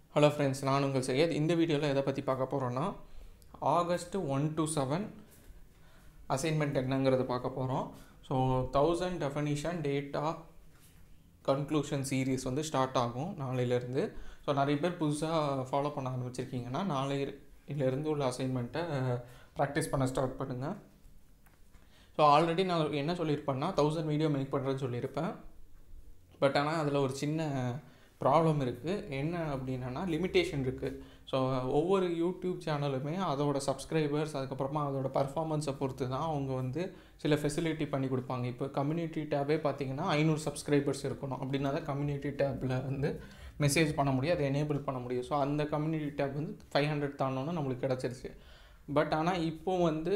hello friends நான் உங்கள் சையத் இந்த வீடியோவில் எதை பற்றி பார்க்க போகிறோன்னா August one to seven assignment என்னங்கிறது பார்க்க போகிறோம் so thousand definition data conclusion series வந்து ஸ்டார்ட் ஆகும் நாளையிலேருந்து ஸோ நிறைய பேர் புதுசாக ஃபாலோ பண்ண ஆரம்பிச்சிருக்கீங்கன்னா நாளையிலேருந்து உள்ள அசைன்மெண்ட்டை ப்ராக்டிஸ் பண்ண ஸ்டார்ட் பண்ணுங்கள் ஸோ ஆல்ரெடி நான் என்ன சொல்லியிருப்பேன்னா தௌசண்ட் வீடியோ மேக் பண்ணுறேன்னு சொல்லியிருப்பேன் பட் ஆனால் அதில் ஒரு சின்ன ப்ராப்ளம் இருக்குது என்ன அப்படின்னா லிமிட்டேஷன் இருக்குது ஸோ ஒவ்வொரு யூடியூப் சேனலுமே அதோட சப்ஸ்கிரைபர்ஸ் அதுக்கப்புறமா அதோட பர்ஃபார்மன்ஸை பொறுத்து தான் அவங்க வந்து சில ஃபெசிலிட்டி பண்ணி கொடுப்பாங்க இப்போ கம்யூனிட்டி டேபே பார்த்தீங்கன்னா ஐநூறு சப்ஸ்கிரைபர்ஸ் இருக்கணும் அப்படின்னா தான் கம்யூனிட்டி டேப்பில் வந்து மெசேஜ் பண்ண முடியும் அதை எனேபிள் பண்ண முடியும் ஸோ அந்த கம்யூனிட்டி டேப் வந்து ஃபைவ் ஹண்ட்ரட் தாண்டோன்னு நம்மளுக்கு கிடச்சிருச்சு பட் ஆனால் இப்போ வந்து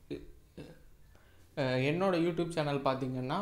அஹ், என்னோட யூடியூப் சேனல் பார்த்தீங்கன்னா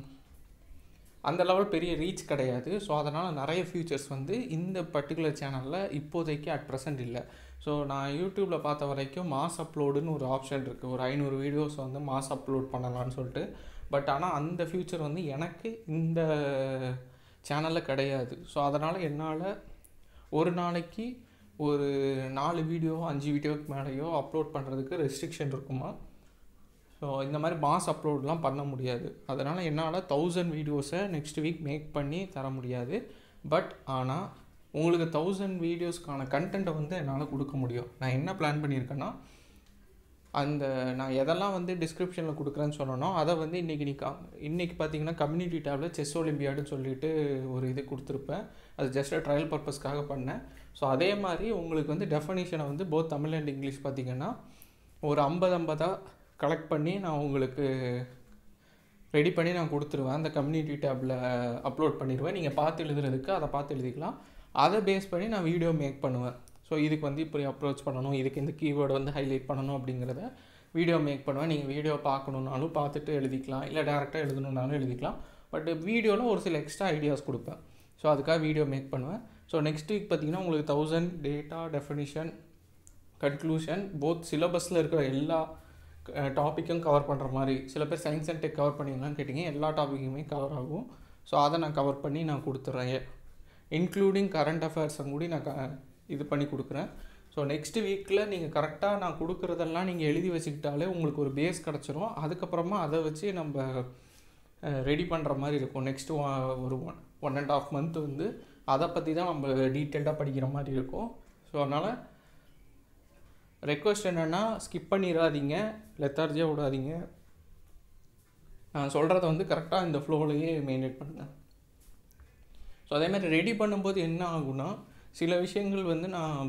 அந்த லெவல் பெரிய ரீச் கிடையாது ஸோ அதனால் நிறைய ஃபியூச்சர்ஸ் வந்து இந்த பர்டிகுலர் சேனலில் இப்போதைக்கு அட் ப்ரெசன்ட் இல்லை ஸோ நான் யூடியூப்பில் பார்த்த வரைக்கும் மாஸ் அப்லோடுன்னு ஒரு ஆப்ஷன் இருக்குது ஒரு ஐநூறு வீடியோஸ் வந்து மாஸ் அப்லோட் பண்ணலாம்னு சொல்லிட்டு பட் ஆனால் அந்த ஃபியூச்சர் வந்து எனக்கு இந்த சேனலில் கிடையாது ஸோ அதனால் என்னால் ஒரு நாளைக்கு ஒரு நாலு வீடியோ அஞ்சு வீடியோக்கு மேலேயோ அப்லோட் பண்ணுறதுக்கு ரெஸ்ட்ரிக்ஷன் இருக்குமா ஸோ இந்த மாதிரி மாஸ் அப்லோட்லாம் பண்ண முடியாது அதனால் என்னால் தௌசண்ட் வீடியோஸை நெக்ஸ்ட் வீக் மேக் பண்ணி தர முடியாது பட் ஆனால் உங்களுக்கு தௌசண்ட் வீடியோஸ்க்கான கண்டென்ட்டை வந்து என்னால் கொடுக்க முடியும் நான் என்ன பிளான் பண்ணியிருக்கேன்னா அந்த நான் எதெல்லாம் வந்து டிஸ்கிரிப்ஷனில் கொடுக்குறேன்னு சொன்னனோ அதை வந்து இன்றைக்கி நீ கா இன்றைக்கி பார்த்தீங்கன்னா கம்யூனிட்டி டேபில் செஸ் ஒலிம்பியாடுன்னு சொல்லிட்டு ஒரு இது கொடுத்துருப்பேன் அது ஜஸ்ட் ட்ரையல் பர்பஸ்க்காக பண்ணேன் ஸோ அதே மாதிரி உங்களுக்கு வந்து டெஃபனிஷனை வந்து போத் தமிழ் அண்ட் இங்கிலீஷ் பார்த்தீங்கன்னா ஒரு ஐம்பது ஐம்பதாக கலெக்ட் பண்ணி நான் உங்களுக்கு ரெடி பண்ணி நான் கொடுத்துருவேன் அந்த கம்யூனிட்டி டேப்பில் அப்லோட் பண்ணிடுவேன் நீங்கள் பார்த்து எழுதுறதுக்கு அதை பார்த்து எழுதிக்கலாம் அதை பேஸ் பண்ணி நான் வீடியோ மேக் பண்ணுவேன் ஸோ இதுக்கு வந்து இப்படி அப்ரோச் பண்ணணும் இதுக்கு இந்த கீவேர்டு வந்து ஹைலைட் பண்ணணும் அப்படிங்கிறத வீடியோ மேக் பண்ணுவேன் நீங்கள் வீடியோ பார்க்கணுன்னாலும் பார்த்துட்டு எழுதிக்கலாம் இல்லை டேரெக்டாக எழுதணுன்னாலும் எழுதிக்கலாம் பட் வீடியோவில் ஒரு சில எக்ஸ்ட்ரா ஐடியாஸ் கொடுப்பேன் ஸோ அதுக்காக வீடியோ மேக் பண்ணுவேன் ஸோ நெக்ஸ்ட் வீக் பார்த்தீங்கன்னா உங்களுக்கு thousand data definition conclusion both சிலபஸில் இருக்கிற எல்லா டாப்பிக்கும் கவர் பண்ணுற மாதிரி சில பேர் சயின்ஸ் அண்ட் டெக் கவர் பண்ணிங்களான்னு கேட்டிங்க எல்லா டாப்பிக்குமே கவர் ஆகும் ஸோ அதை நான் கவர் பண்ணி நான் கொடுத்துட்றேன் இன்க்ளூடிங் கரண்ட் அஃபேர்ஸை கூட நான் க இது பண்ணி கொடுக்குறேன் ஸோ நெக்ஸ்ட் வீக்கில் நீங்கள் கரெக்டாக நான் கொடுக்குறதெல்லாம் நீங்கள் எழுதி வச்சுக்கிட்டாலே உங்களுக்கு ஒரு பேஸ் கிடச்சிரும் அதுக்கப்புறமா அதை வச்சு நம்ம ரெடி பண்ணுற மாதிரி இருக்கும் நெக்ஸ்ட்டு ஒரு one one and half month வந்து அதை பற்றி தான் நம்ம டீட்டெயில்டாக படிக்கிற மாதிரி இருக்கும் ஸோ அதனால் ரெக்வஸ்ட் என்னென்னா ஸ்கிப் பண்ணிடாதீங்க லெத்தார்ஜியாக விடாதீங்க நான் சொல்கிறத வந்து கரெக்டாக இந்த ஃப்ளோலையே மெயின்டைன் பண்ணுங்கள் ஸோ அதே மாதிரி ரெடி பண்ணும்போது என்ன ஆகும்னா சில விஷயங்கள் வந்து நான்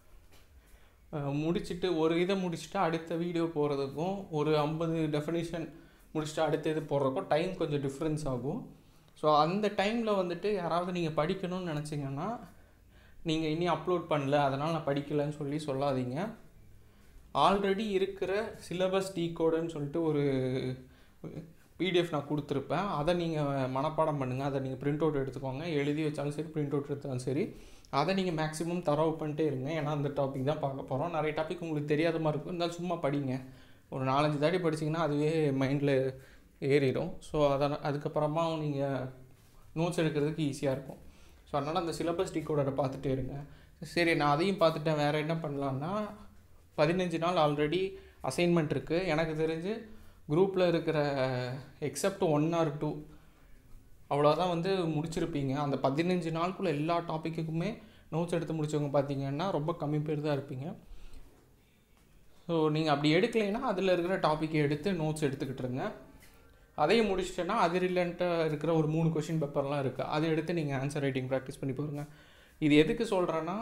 அஹ், முடிச்சிட்டு ஒரு இதை முடிச்சுட்டு அடுத்த வீடியோ போகிறதுக்கும் ஒரு ஐம்பது டெஃபினிஷன் முடிச்சுட்டு அடுத்த இது போடுறதுக்கும் டைம் கொஞ்சம் டிஃப்ரென்ஸ் ஆகும் ஸோ அந்த டைமில் வந்துட்டு யாராவது நீங்கள் படிக்கணும்னு நினச்சிங்கன்னா நீங்கள் இனி அப்லோட் பண்ணல அதனால் நான் படிக்கலைன்னு சொல்லி சொல்லாதீங்க ஆல்ரெடி இருக்கிற சிலபஸ் டீகோடுன்னு சொல்லிட்டு ஒரு பிடிஎஃப் நான் கொடுத்துருப்பேன் அதை நீங்கள் மனப்பாடம் பண்ணுங்கள் அதை நீங்கள் பிரிண்ட் அவுட் எடுத்துக்கோங்க எழுதி வச்சாலும் சரி பிரிண்ட் அவுட் எடுத்தாலும் சரி அதை நீங்கள் மேக்ஸிமம் தரவு பண்ணிட்டே இருங்க ஏன்னா அந்த டாபிக் தான் பார்க்க போகிறோம் நிறைய டாபிக் உங்களுக்கு தெரியாத மாதிரி இருக்கும் இருந்தாலும் சும்மா படிங்க ஒரு நாலஞ்சு தாட்டி படிச்சிங்கன்னா அதுவே மைண்டில் ஏறிடும் ஸோ அதை அதுக்கப்புறமா நீங்கள் நோட்ஸ் எடுக்கிறதுக்கு ஈஸியாக இருக்கும் ஸோ அதனால் அந்த சிலபஸ் டீகோடரை பார்த்துட்டே இருங்க சரி நான் அதையும் பார்த்துட்டேன் வேறு என்ன பண்ணலான்னா பதினஞ்சு நாள் ஆல்ரெடி அசைன்மெண்ட் இருக்குது எனக்கு தெரிஞ்சு குரூப்பில் இருக்கிற எக்ஸப்ட் ஒன் ஆர் டூ அவ்வளோதான் வந்து முடிச்சிருப்பீங்க அந்த பதினஞ்சு நாளுக்குள்ளே எல்லா டாப்பிக்குக்குமே நோட்ஸ் எடுத்து முடிச்சவங்க பார்த்தீங்கன்னா ரொம்ப கம்மி பேர் தான் இருப்பீங்க ஸோ நீங்கள் அப்படி எடுக்கலைன்னா அதில் இருக்கிற டாப்பிக்கை எடுத்து நோட்ஸ் எடுத்துக்கிட்டுருங்க அதையும் முடிச்சிட்டேன்னா அது ரிலேட்டாக இருக்கிற ஒரு மூணு கொஷின் பேப்பர்லாம் இருக்குது அதை எடுத்து நீங்கள் ஆன்சர் ரைட்டிங் ப்ராக்டிஸ் பண்ணி பாருங்கள் இது எதுக்கு சொல்கிறேன்னா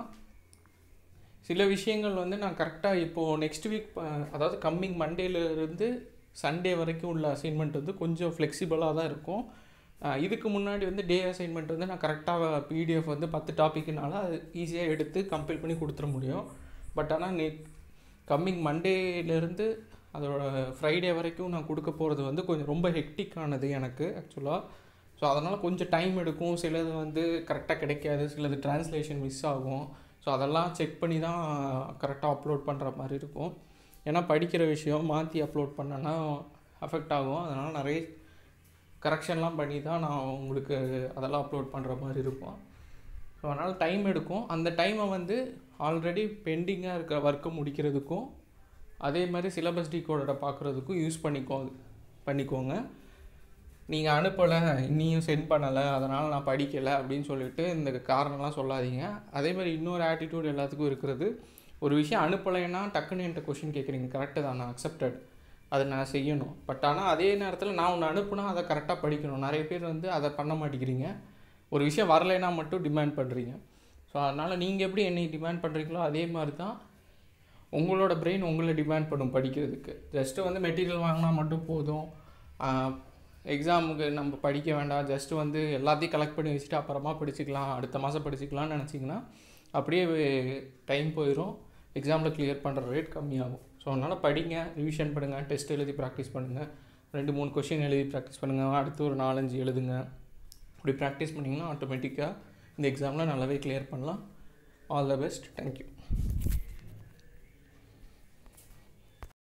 சில விஷயங்கள் வந்து நான் கரெக்டாக இப்போது நெக்ஸ்ட் வீக் அதாவது கம்மிங் மண்டேலேருந்து சண்டே வரைக்கும் உள்ள அசைன்மெண்ட் வந்து கொஞ்சம் ஃப்ளெக்சிபிளாக தான் இருக்கும் அஹ் இதுக்கு முன்னாடி வந்து டே அசைன்மெண்ட் வந்து நான் கரெக்டாக பிடிஎஃப் வந்து பத்து டாப்பிக்குனால அது ஈஸியாக எடுத்து கம்பைல் பண்ணி கொடுத்துட முடியும் பட் ஆனால் நெ கம்மிங் மண்டேலேருந்து அதோட ஃப்ரைடே வரைக்கும் நான் கொடுக்க போகிறது வந்து கொஞ்சம் ரொம்ப ஹெக்டிக்கானது எனக்கு ஆக்சுவலாக ஸோ அதனால் கொஞ்சம் டைம் எடுக்கும் சிலது வந்து கரெக்டாக கிடைக்காது சிலது டிரான்ஸ்லேஷன் மிஸ் ஆகும் ஸோ அதெல்லாம் செக் பண்ணி தான் கரெக்டாக அப்லோட் பண்ணுற மாதிரி இருக்கும் ஏன்னா படிக்கிற விஷயம் மாற்றி அப்லோட் பண்ணேன்னா அஃபெக்ட் ஆகும் அதனால் நிறைய கரெக்ஷன்லாம் பண்ணி தான் நான் உங்களுக்கு அதெல்லாம் அப்லோட் பண்ணுற மாதிரி இருக்கும் ஸோ அதனால் டைம் எடுக்கும் அந்த டைமை வந்து ஆல்ரெடி பெண்டிங்காக இருக்கிற ஒர்க்கை முடிக்கிறதுக்கும் அதே மாதிரி சிலபஸ் டிகோடரை பார்க்குறதுக்கும் யூஸ் பண்ணிக்கோ பண்ணிக்கோங்க நீங்கள் அனுப்பலை இன்னியும் சென்ட் பண்ணலை அதனால் நான் படிக்கலை அப்படின்னு சொல்லிட்டு இந்த காரணம்லாம் சொல்லாதீங்க அதே மாதிரி இன்னொரு ஆட்டிடியூட் எல்லாத்துக்கும் இருக்கிறது ஒரு விஷயம் அனுப்பலைன்னா டக்குன்னு என்கிட்ட கொஷின் கேட்குறீங்க கரெக்டு தான் நான் அக்செப்டட் அதை நான் செய்யணும் பட் ஆனால் அதே நேரத்தில் நான் ஒன்று அனுப்புனா அதை கரெக்டாக படிக்கணும் நிறைய பேர் வந்து அதை பண்ண மாட்டேங்கிறீங்க ஒரு விஷயம் வரலைன்னா மட்டும் டிமாண்ட் பண்ணுறீங்க ஸோ அதனால் நீங்கள் எப்படி என்னை டிமாண்ட் பண்ணுறீங்களோ அதே மாதிரி தான் உங்களோட பிரெயின் உங்களை டிமாண்ட் பண்ணும் படிக்கிறதுக்கு ஜஸ்ட்டு வந்து மெட்டீரியல் வாங்கினா மட்டும் போதும் எக்ஸாமுக்கு நம்ம படிக்க வேண்டாம் ஜஸ்ட்டு வந்து எல்லாத்தையும் கலெக்ட் பண்ணி வச்சுட்டு அப்புறமா படிச்சுக்கலாம் அடுத்த மாதம் படிச்சுக்கலாம்னு நினச்சிங்கன்னா அப்படியே டைம் போயிடும் எக்ஸாமில் கிளியர் பண்ணுற ரேட் கம்மியாகும் ஸோ அதனால் படிங்க ரிவிஷன் பண்ணுங்கள் டெஸ்ட் எழுதி ப்ராக்டிஸ் பண்ணுங்கள் ரெண்டு மூணு கொஷின் எழுதி ப்ராக்டிஸ் பண்ணுங்கள் அடுத்து ஒரு நாலஞ்சு எழுதுங்க அப்படி ப்ராக்டிஸ் பண்ணிங்கன்னா ஆட்டோமேட்டிக்காக இந்த எக்ஸாமில் நல்லாவே கிளியர் பண்ணலாம் ஆல் த பெஸ்ட் தேங்க்யூ